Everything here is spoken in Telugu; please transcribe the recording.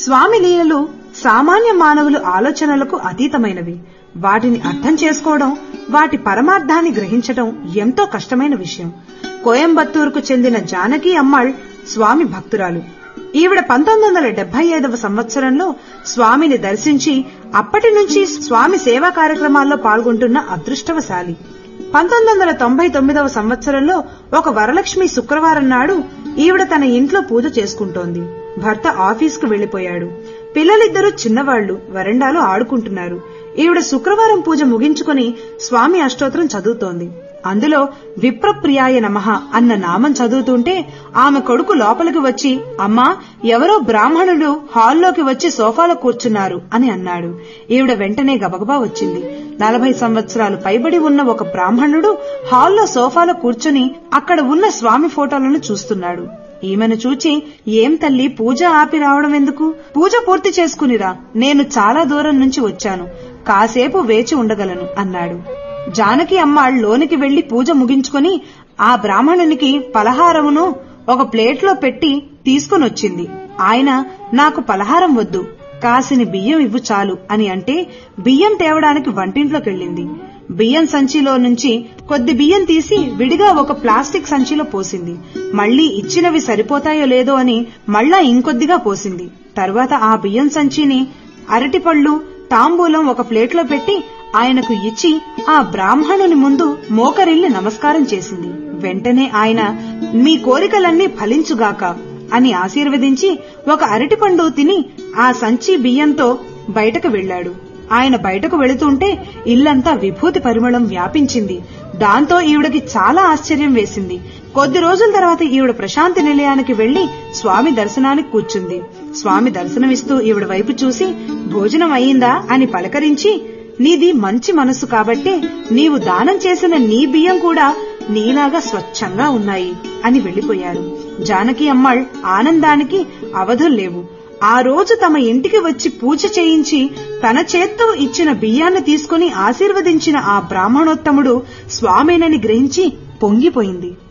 స్వామి లీలలు సామాన్య మానవులు ఆలోచనలకు అతీతమైనవి వాటిని అర్థం చేసుకోవడం వాటి పరమార్థాన్ని గ్రహించడం ఎంతో కష్టమైన విషయం కోయంబత్తూరుకు చెందిన జానకి అమ్మాళ్ స్వామి భక్తురాలు ఈవిడ పంతొమ్మిది వందల డెబ్బై ఐదవ సంవత్సరంలో స్వామిని దర్శించి అప్పటి నుంచి స్వామి సేవా కార్యక్రమాల్లో పాల్గొంటున్న అదృష్టవశాలి పంతొమ్మిది వందల తొంభై తొమ్మిదవ సంవత్సరంలో ఒక వరలక్ష్మి శుక్రవారం నాడు ఈవిడ తన ఇంట్లో పూజ చేసుకుంటోంది భర్త ఆఫీస్కు వెళ్లిపోయాడు పిల్లలిద్దరూ చిన్నవాళ్లు వరండాలో ఆడుకుంటున్నారు ఈవిడ శుక్రవారం పూజ ముగించుకుని స్వామి అష్టోత్తరం చదువుతోంది అందులో విప్రప్రియాయ నమః అన్న నామం చదువుతుంటే ఆమె కొడుకు లోపలికి వచ్చి అమ్మా ఎవరో బ్రాహ్మణులు హాల్లోకి వచ్చి సోఫాలో కూర్చున్నారు అని అన్నాడు ఈవిడ వెంటనే గబగబా వచ్చింది నలభై సంవత్సరాలు పైబడి ఉన్న ఒక బ్రాహ్మణుడు హాల్లో సోఫాలో కూర్చుని అక్కడ ఉన్న స్వామి ఫోటోలను చూస్తున్నాడు ఈమెను చూచి ఏం తల్లి పూజ ఆపి రావడం ఎందుకు పూజ పూర్తి చేసుకునిరా నేను చాలా దూరం నుంచి వచ్చాను కాసేపు వేచి ఉండగలను అన్నాడు జానకి అమ్మాళ్ లోనికి వెళ్లి పూజ ముగించుకుని ఆ బ్రాహ్మణునికి పలహారమును ఒక ప్లేట్లో పెట్టి తీసుకునొచ్చింది ఆయన నాకు పలహారం వద్దు కాసిని బియ్యం ఇవ్వు చాలు అని అంటే బియ్యం తేవడానికి వంటింట్లోకెళ్ళింది బియ్యం సంచిలో నుంచి కొద్ది బియ్యం తీసి విడిగా ఒక ప్లాస్టిక్ సంచిలో పోసింది మళ్లీ ఇచ్చినవి సరిపోతాయో లేదో అని మళ్ళా ఇంకొద్దిగా పోసింది తర్వాత ఆ బియ్యం సంచిని అరటిపళ్ళు తాంబూలం ఒక ప్లేట్లో పెట్టి ఆయనకు ఇచ్చి ఆ బ్రాహ్మణుని ముందు మోకరిల్లి నమస్కారం చేసింది వెంటనే ఆయన మీ కోరికలన్నీ ఫలించుగాక అని ఆశీర్వదించి ఒక అరటిపండు తిని ఆ సంచి బియ్యంతో బయటకు వెళ్లాడు ఆయన బయటకు వెళుతుంటే ఇల్లంతా విభూతి పరిమళం వ్యాపించింది దాంతో ఈవిడకి చాలా ఆశ్చర్యం వేసింది కొద్ది రోజుల తర్వాత ఈవిడ ప్రశాంతి నిలయానికి వెళ్లి స్వామి దర్శనానికి కూర్చుంది స్వామి దర్శనమిస్తూ ఈవిడ వైపు చూసి భోజనం అయిందా అని పలకరించి నీది మంచి మనసు కాబట్టే నీవు దానం చేసిన నీ బియ్యం కూడా నీలాగా స్వచ్ఛంగా ఉన్నాయి అని వెళ్లిపోయారు జానకి అమ్మాళ్ ఆనందానికి అవధులు లేవు ఆ రోజు తమ ఇంటికి వచ్చి పూజ చేయించి తన చేత్తో ఇచ్చిన బియ్యాన్ని తీసుకుని ఆశీర్వదించిన ఆ బ్రాహ్మణోత్తముడు స్వామేనని గ్రహించి పొంగిపోయింది